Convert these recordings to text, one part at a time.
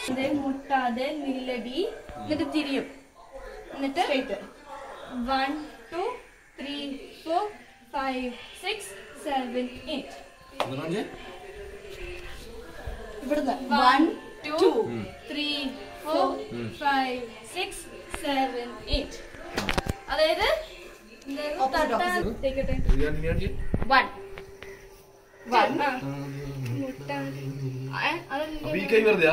ഇത് മുട്ടാതെ നില്ലടി എന്നിട്ട് തിരിയും എന്നിട്ട് one two three four five six seven eight ഇവിടുന്ന് one two three four five six seven eight അതായത് എന്തായിരുന്നു? Opposite, തട്ടാൻ- opposite. take it. One. ആ. മുട്ടാൻ. ആ, അതെന്ത്? അപ്പൊ ഈ കൈ വെറുതെയാ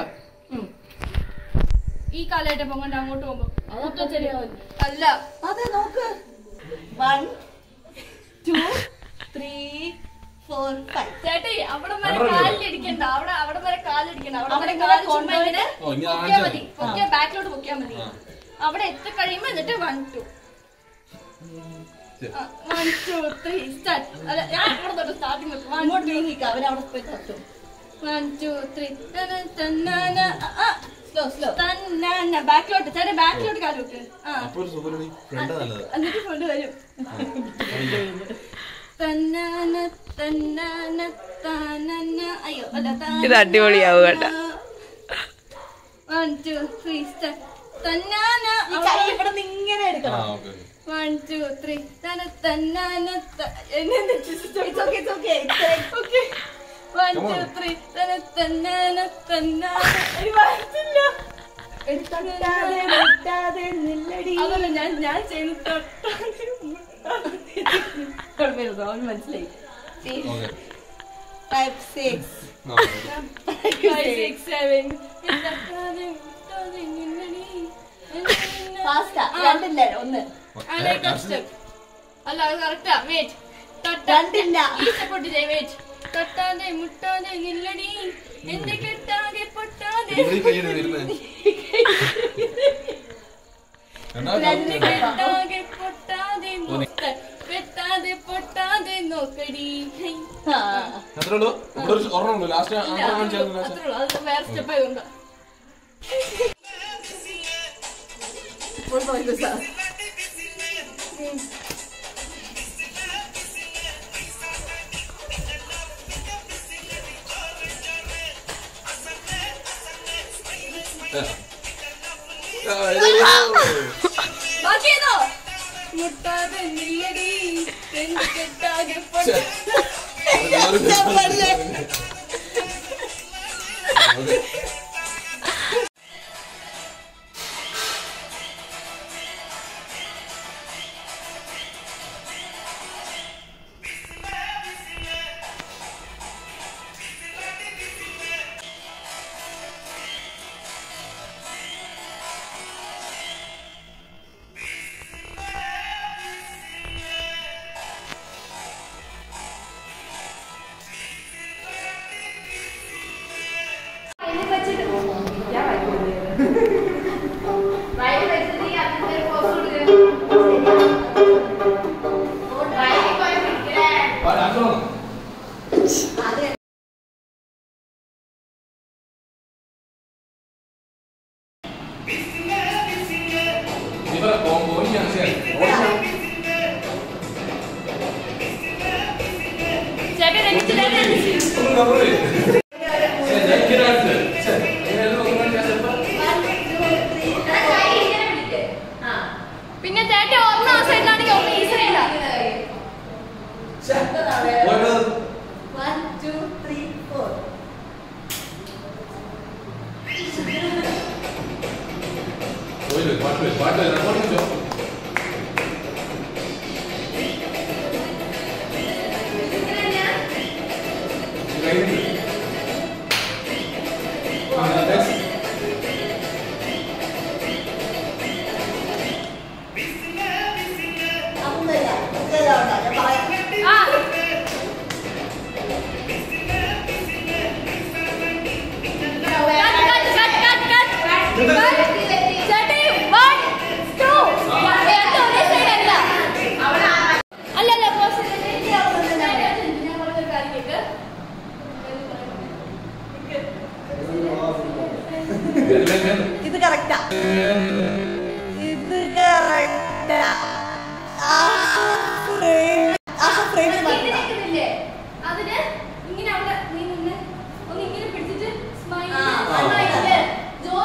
ഈ കാലായിട്ട് പൊങ്ങണ്ട അങ്ങോട്ട് പോകുമ്പോ മൊത്തം ശരിയാവും അല്ല അതെ നോക്ക് one two three four five ചേട്ടി അവിടെ വരെ അവിടെയല്ലേ? കാലിലിരിക്കണ്ട അവിടെ അവിടെ വരെ കാലിലിരിക്കണ്ട അവിടെ അവിടെ വരെ ഇങ്ങനെ കാല് ചുമ്മാ ഇങ്ങനെ ഓ, ഇങ്ങനെ പൊക്കിയാ കാണിച്ചാ മതി പൊക്കിയാ ബാക്കിലോട്ട് പൊക്കിയാ മതി അവിടെ എത്തി കഴിയുമ്പോ എന്നിട്ട് one two one two three start അല്ല ഞാൻ ഇവിടെ തൊട്ട് സ്റ്റാർട്ടിങ് വൺ അങ്ങോട്ട് നീങ്ങിക്ക അവരവിടെ പോയി തട്ടും one two three slow slow തന്നാന ബാക്കിലോട്ട് ചേട്ടാ ബാക്കിലോട്ട് കാല് വെക്ക് ആ അപ്പൊ ഒരു സുഖം ഫ്രണ്ട് നല്ലത് എന്നിട്ട് കൊണ്ടുവരും തന്നാന തന്നാന താനന അയ്യോ അല്ല ഇത് അടിപൊളിയാവും കേട്ടോ. വൺ ടു ത്രീ സ്റ്റാർ തന്നാന ഈ കൈ ഇവിടെ നിന്ന് ഇങ്ങനെ ആ എടുക്കണം ഓക്കെ വൺ ടു ത്രീ തന തന്നാന ത- എന്നെ It's okay, it's okay. It's okay one Come two on. Three തന തന്നാന തന്നാന എനിക്ക് വരത്തില്ല എടുത്തട്ടാതെ മുട്ടാതെ നില്ലടി അതല്ല ഞാൻ ഞാൻ ചെയ്ത് തൊട്ടാതെ കുഴപ്പമില്ല അവന് മനസ്സിലായി okay five six Five, six, seven. തട്ടാതെ മുട്ടാതെ നിന്നടി. ഫാസ്റ്റാ ആ. രണ്ടില്ല ഒന്ന് ആ, like that step. അല്ല അത് കറക്റ്റാ വെയിറ്റ് രണ്ടില്ല. ഈ സ്റ്റെപ്പ് ഒട്ടി ചെയ്യ് വെയിറ്റ് തട്ടാതെ മുട്ടാതെ നില്ലടി എന്റെ കെട്ടാതെ പൊട്ടാതെ ഇവിടെ ഈ കൈയാണ് വരുന്നത് എന്റെ കെട്ടാതെ പൊട്ടാതെ നോക്ക വെട്ടാതെ പൊട്ടാതെ നോക്കടി ഹൈ. ആ. അത്രേ ഉള്ളൂ ഇവിടെ ഒരു ഒരെണ്ണം ഉള്ളൂ ലാസ്റ്റ് ഇല്ല, ആറ് കാണിച്ചായിരുന്നു അത്രേ ഉള്ളൂ. അത് വേറെ സ്റ്റെപ്പ് ആയതുകൊണ്ടാ ഇപ്പോൾ പോയി സാർ ബാക്കി ഏതോ മുട്ടാതെ നില്ലടി എന്റെ കെട്ടാതെ പൊട്ടാതെ ഇവരെ കോമ്പോയിങ് ചേട്ടൻ രഞ്ജിച്ച് ചേട്ടൻ രഞ്ജിച്ച് പിന്നെ ചേട്ടൻ ഓർമ്മ ആ സൈഡിലാണെങ്കിൽ ഓർമ്മ ഈ സൈഡിലാ വൺ ടു ത്രീ ഫോർ പാട്ട് പാട്ട് റെക്കോർഡിംഗ് ചെയ്യോ അതൊന്നുമില്ല ഇതാവണ്ട ഞാൻ പറയാം ആ cut cut cut cut cut ചേട്ടൻ വൺ ടു ചേട്ടൻ ഒരേ സൈഡ് അല്ല അല്ല അല്ല പോസ് ഞാൻ പറഞ്ഞ കാര്യം കേൾക്ക് ഇത് കറക്റ്റാ ഇത് കറക്റ്റാ ഫ്രെയിമിൽ മാറ്റണം കേൾക്കുന്നില്ലേ അതിന് ഇങ്ങനെ അവിടെ നീ നിന്ന് ഒന്ന് ഇങ്ങനെ പിടിച്ചിട്ട് സ്മൈൽ ആ, നന്നായിട്ട് ജോ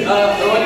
ആ, റോണി